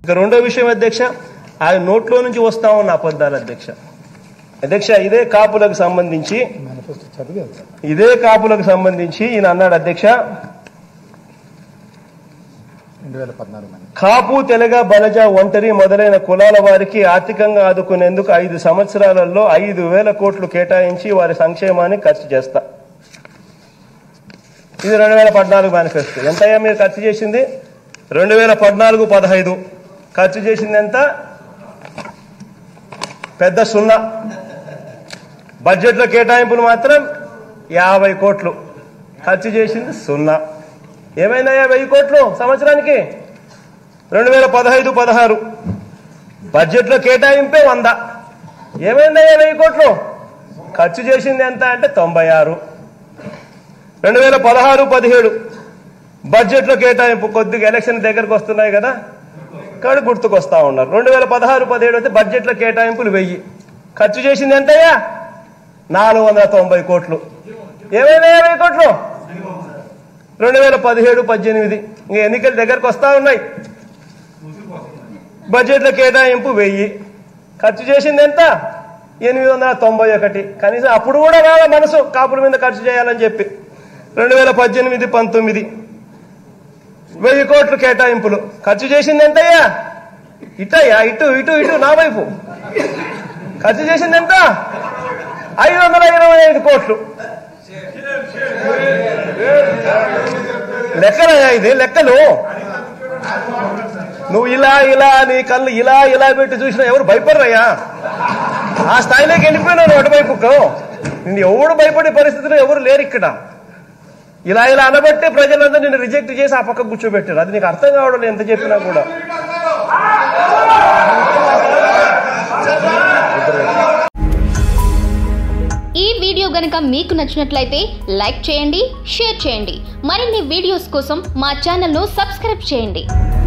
ఇక రెండో విషయం అధ్యక్ష ఆయన నోట్లో నుంచి వస్తా ఉన్న అబద్ధాలు అధ్యక్ష అధ్యక్ష ఇదే కాపులకు సంబంధించి మేనిఫెస్టో చదివారు సార్ ఇదే కాపులకు సంబంధించి ఈయన అన్నాడు అధ్యక్ష రెండు వేల పద్నాలుగు మంది కాపు తెలగ బలజ ఒంటరి మొదలైన కులాల వారికి ఆర్థికంగా ఆదుకునేందుకు ఐదు సంవత్సరాలలో ఐదు వేల కోట్లు కేటాయించి వారి సంక్షేమాన్ని ఖర్చు చేస్తా ఇది రెండు వేల పద్నాలుగు మేనిఫెస్టో ఎంతయ్యా మీరు ఖర్చు చేసింది రెండు వేల పద్నాలుగు పదహైదు ఖర్చు చేసింది ఎంత పెద్ద సున్నా బడ్జెట్లో కేటాయింపులు మాత్రం యాభై కోట్లు ఖర్చు చేసింది సున్నా ఏమైందయ్యా వెయ్యి కోట్లు సంవత్సరానికి రెండు వేల పదహైదు పదహారు బడ్జెట్లో కేటాయింపే వంద ఏమైందయ్యా వెయ్యి కోట్లు ఖర్చు చేసింది ఎంత అంటే తొంభై ఆరు రెండు వేల పదహారు పదిహేడు బడ్జెట్లో కేటాయింపు కొద్దిగా ఎలక్షన్ దగ్గరకు వస్తున్నాయి కదా కాబట్టి గుర్తుకొస్తా ఉన్నారు రెండు వేల పదహారు పదిహేడు అయితే బడ్జెట్లో కేటాయింపులు వెయ్యి ఖర్చు చేసింది ఎంతయ్యా నాలుగు వందల తొంభై కోట్లు ఏమైనా వెయ్యి కోట్లు రెండు వేల పదిహేడు పద్దెనిమిది ఇంకా ఎన్నికలు దగ్గరకు వస్తా ఉన్నాయి బడ్జెట్లో కేటాయింపు వెయ్యి ఖర్చు చేసింది ఎంత ఎనిమిది వందల తొంభై ఒకటి కనీసం అప్పుడు కూడా రాలే మనసు కాపుల మీద ఖర్చు చేయాలని చెప్పి రెండు వేల పద్దెనిమిది పంతొమ్మిది వెయ్యి కోట్లు కేటాయింపులు ఖర్చు చేసింది ఎంతయ్యా ఇటయ్యా ఇటు ఇటు ఇటు నా వైపు ఖర్చు చేసింది ఎంత ఐదు వందల ఇరవై ఐదు కోట్లు లెక్కలయ్యా ఇది లెక్కలు నువ్వు ఇలా ఇలా నీ కళ్ళు ఇలా ఇలా పెట్టి చూసినా ఎవరు భయపడరయ్యా ఆ స్థాయిలోకి వెళ్ళిపోయినావు అటువైపుకు నిన్ను ఎవడు భయపడే పరిస్థితిలో ఎవరు లేరు ఇక్కడ ఇలా ఇలా అనబట్టే ప్రజలందరూ నిన్ను రిజెక్ట్ చేసి ఆ పక్క కూర్చోబెట్టారు అది నీకు అర్థం కావడం లేదు ఎంత చెప్పినా కూడా ఈ వీడియో గనుక మీకు నచ్చినట్లయితే లైక్ చేయండి షేర్ చేయండి మరిన్ని వీడియోస్ కోసం మా ఛానల్ను సబ్స్క్రైబ్ చేయండి